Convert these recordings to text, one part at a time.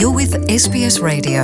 You're with SBS Radio.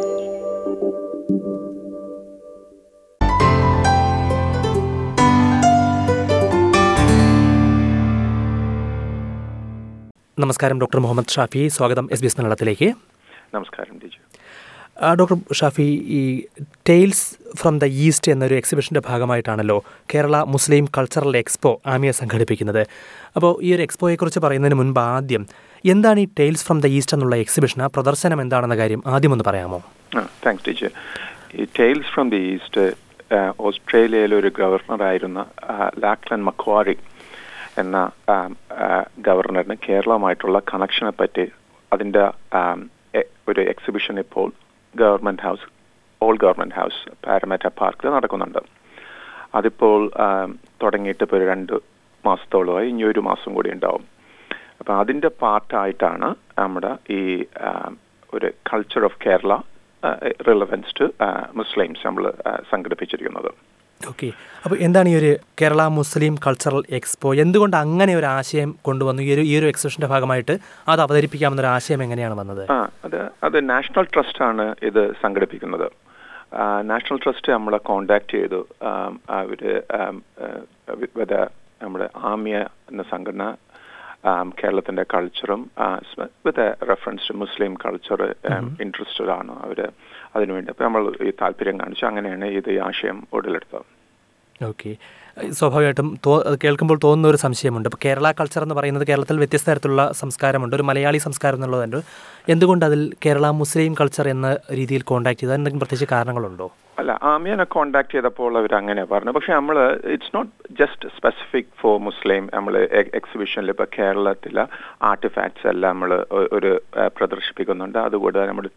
നമസ്കാരം doctor Muhammad Shafi സ്വാഗതം S B S മലയാളത്തിലേക്ക് നമസ്കാരം ടിജു ആ, ഡോക്ടർ ഷാഫി ഈ ടെയിൽസ് ഫ്രം ദ ഈസ്റ്റ് എന്നൊരു എക്സിബിഷൻ്റെ ഭാഗമായിട്ടാണല്ലോ Kerala Muslim cultural expo Amiya സംഘടിപ്പിക്കുന്നത് അപ്പോൾ ഈ ഒരു എക്സ്പോയെക്കുറിച്ച് പറയുന്നതിന് മുൻപ് ആദ്യം എന്താണ് ഈ ടെയിൽസ് ഫ്രം ദ ഈസ്റ്റ് എന്നുള്ള എക്സിബിഷൻ ആ പ്രദർശനം എന്താണെന്ന കാര്യം ആദ്യം ഒന്ന് പറയാമോ താങ്ക്സ് ടീച്ചർ ഈ ടെയിൽസ് ഫ്രം ദി ഈസ്റ്റ് ഓസ്ട്രേലിയയിലെ ഒരു ഗവർണറായിരുന്ന ലാക്ലൻ മക്വാറി എന്ന ആ, ആ, ഗവർണറിന് കേരളവുമായിട്ടുള്ള കണക്ഷനെ പറ്റി അതിൻ്റെ ആം, എ- ഒരു എക്സിബിഷൻ ഇപ്പോൾ government house all government house Parramatta പാർക്കിൽ നടക്കുന്നുണ്ട് അതിപ്പോൾ ആം, തുടങ്ങിയിട്ട് ഇപ്പോൾ ഒരു രണ്ട് മാസത്തോളമായി ഇനി ഒരു മാസം കൂടി ഉണ്ടാവും അപ്പം അതിൻ്റെ പാർട്ടായിട്ടാണ് നമ്മുടെ ഈ ആം, ഒരു culture of Kerala relevance to Muslims നമ്മൾ സംഘടിപ്പിച്ചിരിക്കുന്നത് ഓക്കെ അപ്പോൾ എന്താണ് ഈ ഒരു കേരള മുസ്ലിം കൾച്ചറൽ എക്സ്പോ എന്തുകൊണ്ട് അങ്ങനെ ഒരു ആശയം കൊണ്ടുവന്നു ഈ ഒരു ഈ ഒരു എക്സിബിഷൻ്റെ ഭാഗമായിട്ട് അത് അവതരിപ്പിക്കാമെന്നൊരു ആശയം എങ്ങനെയാണ് വന്നത് ആ അത് അത് നാഷണൽ ട്രസ്റ്റാണ് ഇത് സംഘടിപ്പിക്കുന്നത് ആ, നാഷണൽ ട്രസ്റ്റ് നമ്മളെ കോണ്ടാക്ട് ചെയ്തു ആം, അവര് ആം, ആ, വിവിധ നമ്മുടെ ആമിയ എന്ന സംഘടന ആം, കേരളത്തിന്റെ കൾച്ചറും with reference to Muslim culture interested ആണ് അവര് അതിനുവേണ്ടി അപ്പോൾ നമ്മൾ ഈ താല്പര്യം കാണിച്ചു അങ്ങനെയാണ് ഇത് ഈ ആശയം ഉടലെടുത്തത് ഓക്കെ സ്വാഭാവികമായിട്ടും തോ അത് കേൾക്കുമ്പോൾ തോന്നുന്ന ഒരു സംശയമുണ്ട് ഇപ്പോൾ കേരള കൾച്ചർ എന്ന് പറയുന്നത് കേരളത്തിൽ വ്യത്യസ്ത തരത്തിലുള്ള സംസ്കാരമുണ്ട് ഒരു മലയാളി സംസ്കാരം എന്നുള്ളതുണ്ട് എന്തുകൊണ്ട് അതിൽ കേരള മുസ്ലിം കൾച്ചർ എന്ന രീതിയിൽ കോൺടാക്ട് ചെയ്ത് എന്തെങ്കിലും പ്രത്യേകിച്ച് കാരണങ്ങളുണ്ടോ അല്ല ആമിയനെ കോണ്ടാക്ട് ചെയ്തപ്പോൾ അവർ അങ്ങനെ പറഞ്ഞു പക്ഷെ നമ്മൾ it's not just specific for Muslim നമ്മൾ എക്സിബിഷനിൽ ഇപ്പോൾ കേരളത്തിലെ ആർട്ടിഫാക്ട്സ് എല്ലാം നമ്മൾ ഒരു ആ, പ്രദർശിപ്പിക്കുന്നുണ്ട് അതുകൂടാതെ നമ്മൾ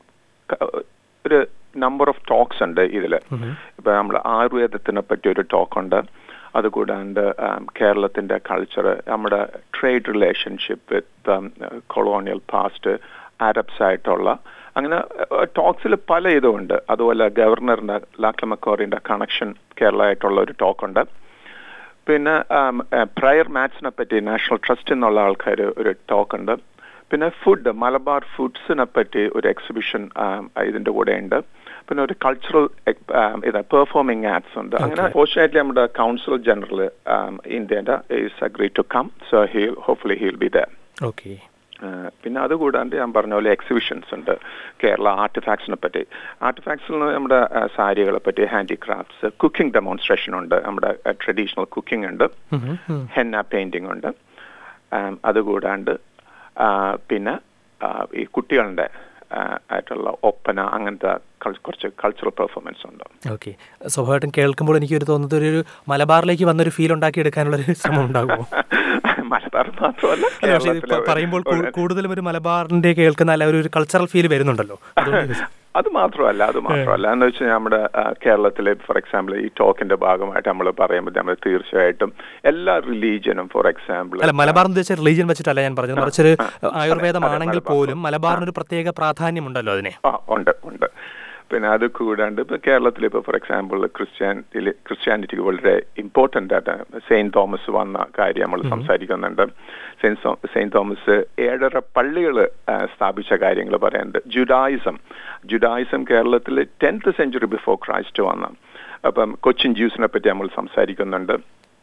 ഒരു നമ്പർ ഓഫ് ടോക്സ് ഉണ്ട് ഇതിൽ ഇപ്പൊ നമ്മൾ ആയുർവേദത്തിനെ പറ്റി ഒരു ടോക്ക് ഉണ്ട് അതുകൂടാണ്ട് ആം, കേരളത്തിന്റെ കൾച്ചർ നമ്മുടെ trade relationship with colonial past Arabs ആയിട്ടുള്ള അങ്ങനെ ടോക്സിൽ പല ഇതുമുണ്ട് അതുപോലെ ഗവർണറിന്റെ ലാക്ലമക്കോറിന്റെ കണക്ഷൻ കേരളമായിട്ടുള്ള ഒരു ടോക്ക് ഉണ്ട് പിന്നെ പ്രയർ മാത്സിനെ പറ്റി നാഷണൽ ട്രസ്റ്റ് എന്നുള്ള ആൾക്കാർ ഒരു ടോക്ക് ഉണ്ട് പിന്നെ ഫുഡ് മലബാർ ഫുഡ്സിനെ പറ്റി ഒരു എക്സിബിഷൻ ഇതിന്റെ കൂടെ ഉണ്ട് പിന്നെ ഒരു കൾച്ചറൽ ഇത് പെർഫോമിംഗ് ആക്ട്സ് ഉണ്ട് അങ്ങനെ ഫോർച്ചുനേറ്റ്ലി നമ്മുടെ കൗൺസിൽ ജനറൽ ഇന്ത്യന്റെ is agree to come so he hopefully he will be the okay പിന്നെ അതുകൂടാണ്ട് ഞാൻ പറഞ്ഞ പോലെ എക്സിബിഷൻസ് ഉണ്ട് കേരള ആർട്ടിഫാക്ട്സിനെ പറ്റി ആർട്ടിഫാക്ട്സിൽ നിന്ന് നമ്മുടെ ആ, സാരികളെ പറ്റി ഹാൻഡിക്രാഫ്റ്റ്സ് കുക്കിംഗ് ഡെമോൺസ്ട്രേഷൻ ഉണ്ട് നമ്മുടെ ട്രഡീഷണൽ കുക്കിംഗ് ഉണ്ട് ഹെന്ന പെയിന്റിംഗ് ഉണ്ട് ആം, അതുകൂടാണ്ട് ആ, പിന്നെ ആ, ഈ കുട്ടികളുടെ ആ, ആയിട്ടുള്ള ഒപ്പന അങ്ങനത്തെ കൾ- കുറച്ച് കൾച്ചറൽ പെർഫോമൻസ് ഉണ്ട് ഓക്കെ സ്വാഭാവികമായിട്ടും കേൾക്കുമ്പോൾ എനിക്ക് ഒരു തോന്നുന്നത് ഒരു മലബാറിലേക്ക് വന്നൊരു ഫീൽ ഉണ്ടാക്കി എടുക്കാനുള്ളൊരു ശ്രമം ഉണ്ടാകുമോ മലബാർ മാത്രമല്ല അല്ല, പക്ഷേ ഇത് പ- പറയുമ്പോൾ കൂ- കൂടുതലും ഒരു മലബാറിന്റെ കേൾക്കുന്ന അല്ല ഒരു കൾച്ചറൽ ഫീൽ വരുന്നുണ്ടല്ലോ അതുകൊണ്ട് ചോദിച്ചതാ. അത് മാത്രമല്ല അത് മാത്രമല്ല എന്ന് വെച്ചാൽ നമ്മുടെ ആ, കേരളത്തിലെ ഫോർ എക്സാമ്പിൾ ഈ ടോക്കിന്റെ ഭാഗമായിട്ട് നമ്മൾ പറയുമ്പോൾ നമ്മൾ തീർച്ചയായിട്ടും എല്ലാ റിലീജിയനും ഫോർ എക്സാമ്പിൾ അല്ല മലബാർ എന്ന് വെച്ചാൽ റിലീജിയൻ വെച്ചിട്ടല്ല ഞാൻ പറഞ്ഞത് മറിച്ചൊരു ആയുർവേദമാണെങ്കിൽ മലബാർ. പോലും മലബാറിന് ഒരു പ്രത്യേക പ്രാധാന്യമുണ്ടല്ലോ അതിനെ ആ ഉണ്ട് ഉണ്ട് പിന്നെ അത് കൂടാണ്ട് ഇപ്പൊ കേരളത്തിൽ ഇപ്പൊ ഫോർ എക്സാമ്പിൾ ക്രിസ്ത്യാനിറ്റിയിൽ ക്രിസ്ത്യാനിറ്റിക്ക് വളരെ ഇമ്പോർട്ടന്റ് ആയിട്ട് സെയിന്റ് തോമസ് വന്ന കാര്യം നമ്മൾ സംസാരിക്കുന്നുണ്ട് സെയിന്റ് തോ- സെയിന്റ് തോമസ് ഏഴര പള്ളികൾ സ്ഥാപിച്ച കാര്യങ്ങൾ പറയുന്നുണ്ട് ജുഡായിസം ജുഡായിസം കേരളത്തിൽ ടെൻത്ത് സെഞ്ചുറി ബിഫോർ ക്രൈസ്റ്റ് വന്ന അപ്പം കൊച്ചിൻ ജ്യൂസിനെ പറ്റി നമ്മൾ സംസാരിക്കുന്നുണ്ട്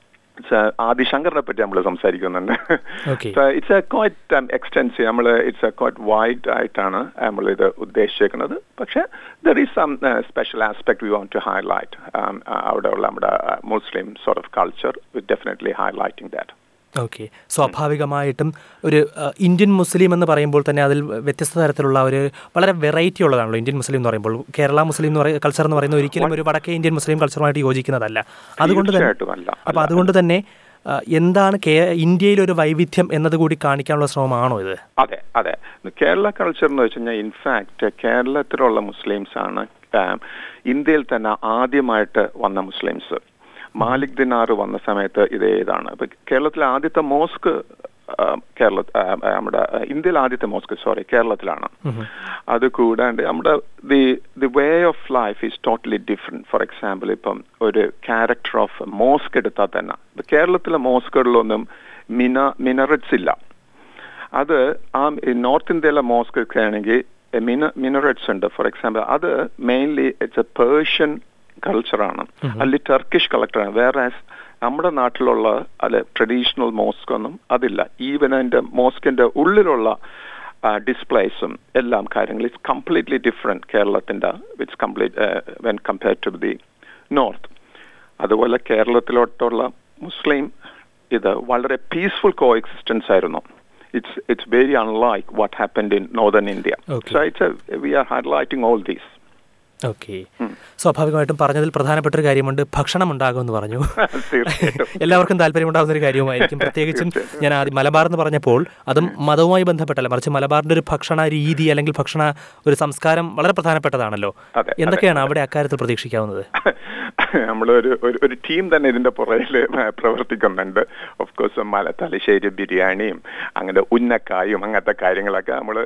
സ- ആദിശങ്കറിനെ പറ്റി നമ്മൾ സംസാരിക്കുന്നുണ്ട് Okay. It's a quite extensive നമ്മൾ ഇറ്റ്സ് എ ക്വൈറ്റ് വൈഡ് ആയിട്ടാണ് നമ്മൾ ഇത് ഉദ്ദേശിക്കുന്നത് പക്ഷേ there is some special aspect we want to highlight അവിടെയുള്ള നമ്മുടെ Muslim sort of culture with definitely highlighting that okay സ്വാഭാവികമായിട്ടും ഒരു അഹ്, ഇന്ത്യൻ മുസ്ലിം എന്ന് പറയുമ്പോൾ തന്നെ അതിൽ വ്യത്യസ്ത തരത്തിലുള്ള ഒരു വളരെ വെറൈറ്റി ഉള്ളതാണല്ലോ ഇന്ത്യൻ മുസ്ലിം എന്ന് പറയുമ്പോൾ കേരള മുസ്ലിം എന്ന് പറയുന്ന കൾച്ചർ എന്ന് പറയുന്നത് ഒരിക്കലും ഒരു വടക്കേ ഇന്ത്യൻ മുസ്ലിം കൾച്ചറുമായിട്ട് യോജിക്കുന്നതല്ല അതുകൊണ്ട് തന്നെ തീർച്ചയായിട്ടും അല്ല. അപ്പോൾ അതുകൊണ്ട് തന്നെ അഹ്, എന്താണ് കേ ഇന്ത്യയിലൊരു വൈവിധ്യം എന്നത് കൂടി കാണിക്കാനുള്ള ശ്രമമാണോ ഇത് അതെ അതെ കേരള കൾച്ചർ എന്ന് വെച്ച് കഴിഞ്ഞാൽ ഇൻഫാക്ട് കേരളത്തിലുള്ള മുസ്ലിംസ് ആണ് ആം, ഇന്ത്യയിൽ തന്നെ ആദ്യമായിട്ട് വന്ന മുസ്ലിംസ് മാലിക് ദിനാർ വന്ന സമയത്ത് ഇതേ ഇതാണ് ഇപ്പൊ കേരളത്തിലെ ആദ്യത്തെ മോസ്ക് കേരള ആ, ആ, നമ്മുടെ ആ, ഇന്ത്യയിലെ ആദ്യത്തെ മോസ്ക് സോറി കേരളത്തിലാണ് അത് കൂടാണ്ട് നമ്മുടെ the the way of life is totally different for example ഇപ്പം ഒരു ക്യാരക്ടർ ഓഫ് മോസ്ക് എടുത്താൽ തന്നെ ഇപ്പൊ കേരളത്തിലെ മോസ്കുകളിലൊന്നും മിന മിനററ്റ്സ് ഇല്ല അത് ആ നോർത്ത് ഇന്ത്യയിലെ മോസ്ക് ഒക്കെ ആണെങ്കിൽ മിനററ്റ്സ് ഉണ്ട് ഫോർ എക്സാമ്പിൾ അത് മെയിൻലി ഇറ്റ്സ് എ പേർഷ്യൻ കൾച്ചറാണ് അല്ലെങ്കിൽ ടർക്കിഷ് കളക്ടറാണ് വേറെ നമ്മുടെ നാട്ടിലുള്ള അല്ലെ ട്രഡീഷണൽ മോസ്ക് ഒന്നും അതില്ല ഈവൻ അതിന്റെ മോസ്കിന്റെ ഉള്ളിലുള്ള ഡിസ്പ്ലേസും എല്ലാം കാര്യങ്ങൾ ഇറ്റ്സ് കംപ്ലീറ്റ്ലി ഡിഫറെന്റ് കേരളത്തിന്റെ it's complete when compared to the north അതുപോലെ കേരളത്തിലോട്ടുള്ള മുസ്ലിം ഇത് വളരെ പീസ്ഫുൾ കോ എക്സിസ്റ്റൻസ് ആയിരുന്നു it's it's very unlike what happened in northern India Okay. So it's we are highlighting all these okay സ്വാഭാവികമായിട്ടും പറഞ്ഞതിൽ പ്രധാനപ്പെട്ട ഒരു കാര്യമുണ്ട് ഭക്ഷണം ഉണ്ടാകുമെന്ന് പറഞ്ഞു തീർച്ചയായിട്ടും എല്ലാവർക്കും താല്പര്യമുണ്ടാകുന്ന ഒരു കാര്യവുമായിരിക്കും പ്രത്യേകിച്ചും ഞാൻ ആദ്യം മലബാർ എന്ന് പറഞ്ഞപ്പോൾ അതും മതവുമായി ബന്ധപ്പെട്ടല്ല മറിച്ച് മലബാറിന്റെ ഒരു ഭക്ഷണ രീതി അല്ലെങ്കിൽ ഭക്ഷണ ഒരു സംസ്കാരം വളരെ പ്രധാനപ്പെട്ടതാണല്ലോ അതെ, അതെ. എന്തൊക്കെയാണ് അവിടെ അക്കാര്യത്തിൽ പ്രതീക്ഷിക്കാവുന്നത് നമ്മളൊരു ഒരു ഒരു ടീം തന്നെ ഇതിന്റെ പുറകിൽ പ്രവർത്തിക്കുന്നുണ്ട് ഓഫ് കോഴ്സ് മല തലശ്ശേരി ബിരിയാണിയും അങ്ങനെ ഉന്നക്കായും അങ്ങനത്തെ കാര്യങ്ങളൊക്കെ നമ്മൾ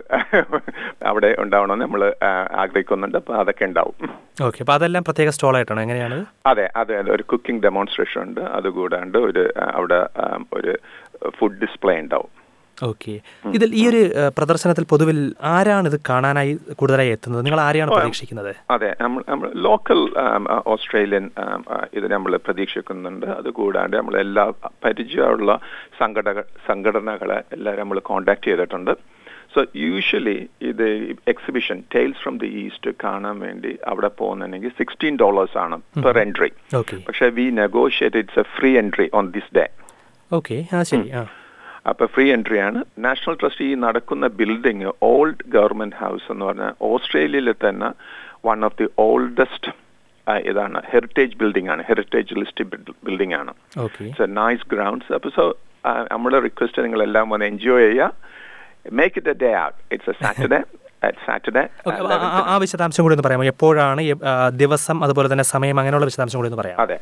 അവിടെ ഉണ്ടാവണമെന്ന് നമ്മൾ ആഗ്രഹിക്കുന്നുണ്ട് അപ്പോൾ അതൊക്കെ ഉണ്ടാവും ഓക്കെ അപ്പോൾ അതെല്ലാം പ്രത്യേക സ്റ്റോളായിട്ടാണ് എങ്ങനെയാണ് അതെ അതെ അതെ ഒരു കുക്കിംഗ് ഡെമോൺസ്ട്രേഷൻ ഉണ്ട് അതുകൂടാണ്ട് ഒരു ആ, അവിടെ ആ, ഒരു ഫുഡ് ഡിസ്പ്ലേ ഉണ്ടാവും ഓക്കെ ഇതിൽ ഈ ഒരു ഏഹ്, പ്രദർശനത്തിൽ പൊതുവിൽ ആരാണ് ഇത് കാണാനായി കൂടുതലായി എത്തുന്നത് നിങ്ങൾ ആരെയാണ് പ്രതീക്ഷിക്കുന്നത് അതെ നമ്മൾ നമ്മൾ ലോക്കൽ ഓസ്ട്രേലിയൻ ആം, ആ, ഇത് നമ്മൾ പ്രതീക്ഷിക്കുന്നുണ്ട് അതുകൂടാണ്ട് നമ്മൾ എല്ലാ പരിചയമുള്ള സംഘടന സംഘടനകളെ എല്ലാവരും നമ്മൾ കോണ്ടാക്ട് ചെയ്തിട്ടുണ്ട് സോ യൂഷ്വലി ഇത് exhibition tales from the east കാണാൻ വേണ്ടി അവിടെ പോകുന്നുണ്ടെങ്കിൽ സിക്സ്റ്റീൻ ഡോളേഴ്സ് ആണ് പെർ എൻട്രി ഓക്കെ പക്ഷേ we negotiate it's a free entry on this day okay ആ ശരി ആ അപ്പൊ ഫ്രീ എൻട്രി ആണ് നാഷണൽ ട്രസ്റ്റ് ഈ നടക്കുന്ന ബിൽഡിംഗ് ഓൾഡ് ഗവൺമെന്റ് ഹൗസ് എന്ന് പറഞ്ഞാൽ ഓസ്ട്രേലിയയിലെ തന്നെ വൺ ഓഫ് ദി ഓൾഡസ്റ്റ് ഇതാണ് ഹെറിറ്റേജ് ബിൽഡിംഗ് ആണ് ഹെറിറ്റേജ് ലിസ്റ്റ് ബിൽഡിംഗ് ആണ് okay it's a nice grounds അപ്പൊ സോ നമ്മുടെ റിക്വസ്റ്റ് നിങ്ങൾ എല്ലാം വന്ന് എൻജോയ് ചെയ്യുക make it a day out it's a Saturday Saturday okay, ah- ah- ആ വിശദാംശം കൂടി ഒന്ന് പറയാമോ എപ്പോഴാണ് ഈ, ആ, ദിവസം അതുപോലെ തന്നെ സമയം അങ്ങനെയുള്ള വിശദാംശം കൂടി ഒന്ന് പറയാം അതെ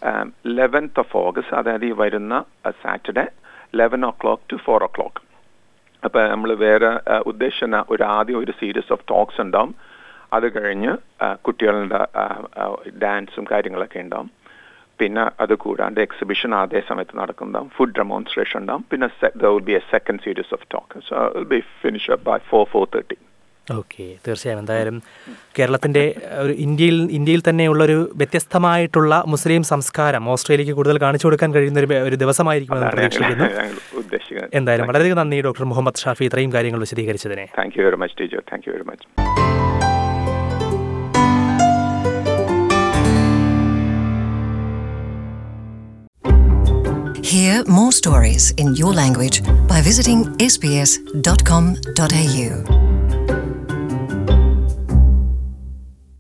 ലെവൻത്ത് ഓഫ് ഓഗസ്റ്റ് അതായത് ഈ വരുന്ന Saturday eleven o'clock to four o'clock അപ്പൊ നമ്മൾ വേറെ ആ, ഉദ്ദേശിച്ച ഒരു ആദ്യം ഒരു സീരീസ് ഓഫ് ടോക്സ് ഉണ്ടാവും അത് കഴിഞ്ഞ് ആ, കുട്ടികളുടെ ഡാൻസും കാര്യങ്ങളൊക്കെ ഉണ്ടാവും പിന്നെ അത് കൂടാണ്ട് എക്സിബിഷൻ അതേ സമയത്ത് നടക്കുന്നുണ്ടാവും ഫുഡ് ഡെമോൺസ്ട്രേഷൻ ഉണ്ടാവും പിന്നെ will be a second series of talk so will be finish by four four thirty okay തീർച്ചയായും എന്തായാലും കേരളത്തിൻ്റെ ഒരു ഇന്ത്യയിൽ ഇന്ത്യയിൽ തന്നെയുള്ളൊരു വ്യത്യസ്തമായിട്ടുള്ള മുസ്ലിം സംസ്കാരം ഓസ്ട്രേലിയക്ക് കൂടുതൽ കാണിച്ചു കൊടുക്കാൻ കഴിയുന്ന ഒരു ഒരു ദിവസമായിരിക്കുമെന്ന് പ്രതീക്ഷിക്കുന്നു ഞങ്ങൾ ഉദ്ദേശിക്കുന്നത് എന്തായാലും വളരെയധികം നന്ദി ഡോക്ടർ മുഹമ്മദ് ഷാഫി ഇത്രയും കാര്യങ്ങൾ വിശദീകരിച്ചതിനെ thank you very much teacher thank you very much Hear more stories in your language by visiting sbs.com.au.